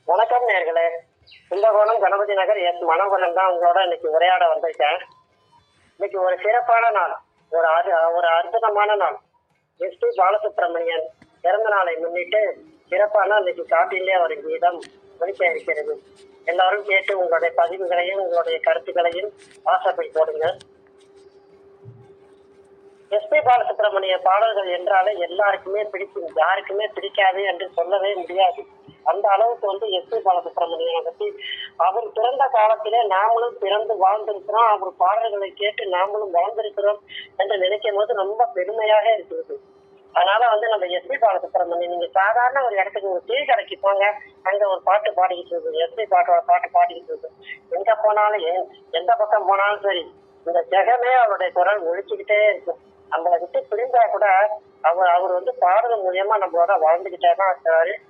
வணக்கம் நேர்களே கும்பகோணம் கணபதி நகர் எஸ் மனோகரன் தான் உங்களோட இன்னைக்கு உரையாட வந்திருக்கேன் இன்னைக்கு ஒரு சிறப்பான நாள் ஒரு அரு ஒரு அற்புதமான நாள் எஸ் பி பாலசுப்ரமணியன் பிறந்த நாளை முன்னிட்டு சிறப்பான இன்னைக்கு காட்டிலே ஒரு கீதம் ஒலிக்க இருக்கிறது எல்லாரும் கேட்டு உங்களுடைய பதிவுகளையும் உங்களுடைய கருத்துக்களையும் வாசப்பை போடுங்க எஸ்பி பாலசுப்ரமணிய பாடல்கள் என்றாலே எல்லாருக்குமே பிடிக்கும் யாருக்குமே பிடிக்காது என்று சொல்லவே முடியாது அந்த அளவுக்கு வந்து எஸ்பி பாலசுப்ரமணியனை பத்தி அவர் பிறந்த காலத்திலே நாமளும் பிறந்து வாழ்ந்திருக்கிறோம் அவர் பாடல்களை கேட்டு நாமளும் வாழ்ந்திருக்கிறோம் என்று நினைக்கும் போது ரொம்ப பெருமையாக இருக்கிறது அதனால வந்து நம்ம எஸ்பி பாலசுப்ரமணியன் நீங்க சாதாரண ஒரு இடத்துக்கு ஒரு டீ கடைக்கு போங்க அங்க ஒரு பாட்டு பாடிக்கிட்டு இருக்கு எஸ்பி பாட்டோட பாட்டு பாடிக்கிட்டு இருக்கு எங்க போனாலும் எ- எந்த பக்கம் போனாலும் சரி இந்த ஜெகமே அவருடைய குரல் ஒழிச்சுக்கிட்டே இருக்கும் நம்மளை விட்டு பிரிந்தா கூட அவர் அவர் வந்து பாடல் மூலியமா நம்மளோட வாழ்ந்துகிட்டே தான் இருக்காரு